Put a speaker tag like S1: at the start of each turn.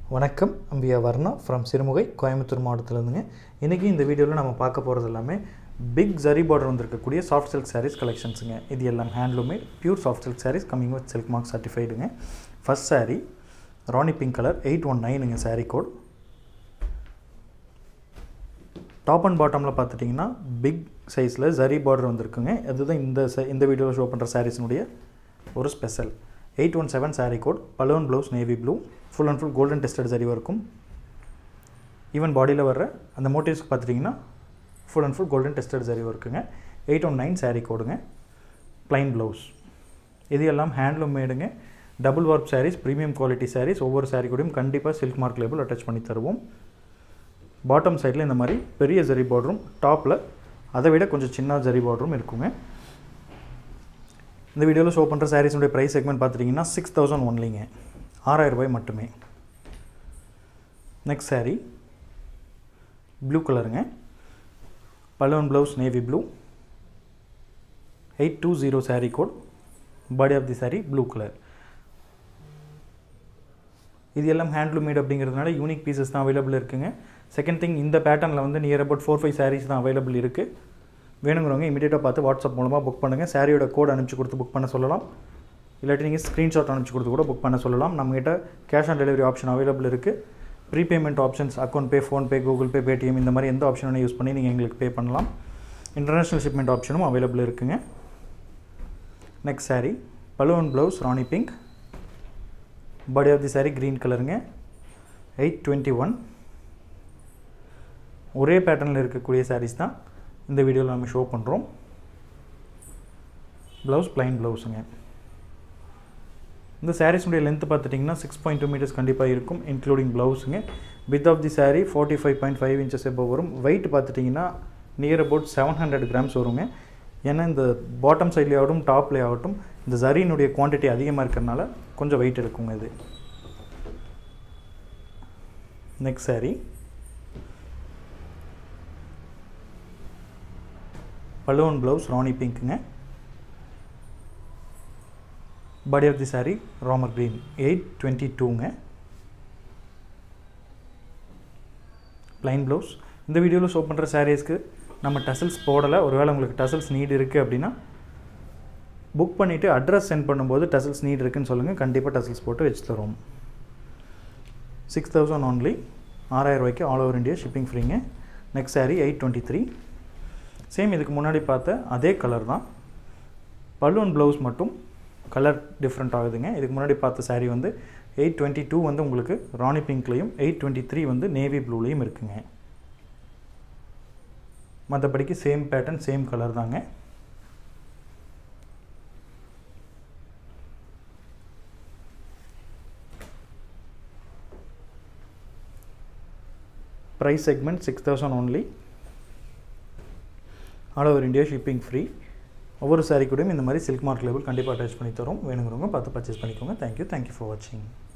S1: வணக்கம் V Varna from Sirumugai Coimbatore மாவட்டத்திலேருந்துங்க இன்றைக்கி இந்த வீடியோவில் நம்ம பார்க்க போகிறது எல்லாமே பிக் ஜரி பார்டர் வந்திருக்கக்கூடிய சாஃப்ட் சில்க் சாரீஸ் கலெக்ஷன்ஸுங்க இது எல்லாம் handloom made pure soft silk sarees coming with silk mark சர்டிஃபைடுங்க first saree rani pink colour eight one நைனுங்க saree கோட் டாப் அண்ட் பாட்டமில் பார்த்துட்டிங்கன்னா பிக் சைஸில் ஜரி பார்டர் வந்திருக்குங்க அதுதான் இந்த ச- இந்த வீடியோவில் ஷோ பண்ணுற சாரீஸினுடைய ஒரு special eight one seven saree code balloon blouse navy blue full and full golden tested zari இருக்கும் ஈவன் பாடியில் வர்ற அந்த மோட்டிவ்ஸ்க்கு பார்த்துட்டிங்கன்னா full and full golden tested zari இருக்குங்க எயிட் ஒன் நைன் saree கோடுங்க ப்ளைன் ப்ளவுஸ் இது எல்லாம் ஹேண்ட்லூம் மேடுங்க double warp sarees premium quality sarees ஒவ்வொரு saree கூடயும் கண்டிப்பாக சில்க் மார்க் லேபிள் அட்டாச் பண்ணி தருவோம் பாட்டம் சைடில் இந்த மாதிரி பெரிய ஜரி பார்டரும் டாப்பில் அதை விட கொஞ்சம் சின்ன ஜரி பார்டரும் இருக்குங்க இந்த வீடியோவில் ஷோ பண்ணுற சாரீஸுடைய ப்ரைஸ் செக்மெண்ட் பார்த்துட்டிங்கன்னா சிக்ஸ் தௌசண்ட் ஒன்லிங்க ஆறாயிரம் ரூபாய் மட்டுமே நெக்ஸ்ட் saree ப்ளூ கலருங்க balloon blouse navy blue eight two zero saree code body of the saree blue colour இது எல்லாம் ஹேண்ட்லூம் மேட் அப்படிங்கிறதுனால யூனிக் பீசஸ் தான் அவைலபிள் இருக்குங்க செகண்ட் திங் இந்த பேட்டர்னில் வந்து near about four five sarees தான் அவைலபிள் இருக்குது வேணுங்கிறவங்க இமீடியட்டாக பார்த்து வாட்ஸ்அப் மூலமாக புக் பண்ணுங்கள் சாரியோட கோட் அனுப்பிச்சு கொடுத்து புக் பண்ண சொல்லலாம் இல்லாட்டி நீங்கள் ஸ்க்ரீன்ஷாட் அனுப்பிச்சு கொடுத்து கூட புக் பண்ண சொல்லலாம் நம்மகிட்ட cash on delivery option available இருக்குது prepayment options account pay PhonePe Google Pay Paytm இந்த மாதிரி எந்த ஆப்ஷன் வேணால் யூஸ் பண்ணி நீங்கள் எங்களுக்கு பே பண்ணலாம் இன்டர்நேஷ்னல் ஷிப்மெண்ட் ஆப்ஷனும் அவைலபிள் இருக்குங்க next saree balloon blouse rani pink body of the saree green கலருங்க எயிட் டுவெண்ட்டி ஒன் ஒரே பேட்டர்னில் இருக்கக்கூடிய சாரீஸ் தான் இந்த வீடியோவில் நம்ம ஷோ பண்ணுறோம் ப்ளவுஸ் ப்ளைன் ப்ளவுஸுங்க இந்த சாரீஸுடைய லென்த் பார்த்துட்டிங்கன்னா சிக்ஸ் பாயிண்ட் டூ மீட்டர்ஸ் கண்டிப்பாக இருக்கும் இன்க்ளூடிங் ப்ளவுஸுங்க with of the saree forty five point five inches எப்போ வரும் வெயிட் பார்த்துட்டிங்கன்னா near about seven hundred grams வருங்க ஏன்னா இந்த பாட்டம் சைட்லேயே ஆகட்டும் டாப்லேயே ஆகட்டும் இந்த ஜரியினுடைய குவான்டிட்டி அதிகமாக இருக்கிறனால கொஞ்சம் வெயிட் இருக்குங்க இது next saree balloon blouse Rani பிங்க்குங்க body of the saree Ramar green eight twenty டூங்க ப்ளைன் ப்ளவுஸ் இந்த வீடியோவில் ஷோ பண்ணுற சாரீஸ்க்கு நம்ம டசல்ஸ் போடலை ஒருவேளை உங்களுக்கு டசல்ஸ் நீட் இருக்குது அப்படின்னா புக் பண்ணிவிட்டு அட்ரஸ் சென்ட் பண்ணும்போது டசல்ஸ் நீட் இருக்குன்னு சொல்லுங்கள் கண்டிப்பாக டசல்ஸ் போட்டு வச்சு தரோம் சிக்ஸ் தௌசண்ட் ஒன்லி ஆறாயிரம் ரூபாய்க்கு ஆல் ஓவர் இந்தியா ஷிப்பிங் ஃப்ரீங்க next saree eight twenty three same இதுக்கு முன்னாடி பார்த்த அதே கலர் தான் பலூன் ப்ளவுஸ் மட்டும் கலர் டிஃப்ரெண்ட் ஆகுதுங்க இதுக்கு முன்னாடி பார்த்த saree வந்து எயிட் டுவெண்ட்டி டூ வந்து உங்களுக்கு ராணி பிங்க்லேயும் எயிட் டுவெண்ட்டி த்ரீ வந்து நேவி ப்ளூலேயும் இருக்குங்க மற்றபடிக்கு சேம் பேட்டர்ன் சேம் கலர் தாங்க price segment six thousand only all over India shipping free ஒவ்வொரு சாரீ கூடயும் இந்த மாதிரி சில்க் மார்க் லேபிள் கண்டிப்பாக அட்டாச் பண்ணி தரோம் வேணுங்கிறவங்க பார்த்து பர்ச்சேஸ் பண்ணிக்கோங்க தேங்க்யூ தேங்க்யூ ஃபார் வாட்சிங்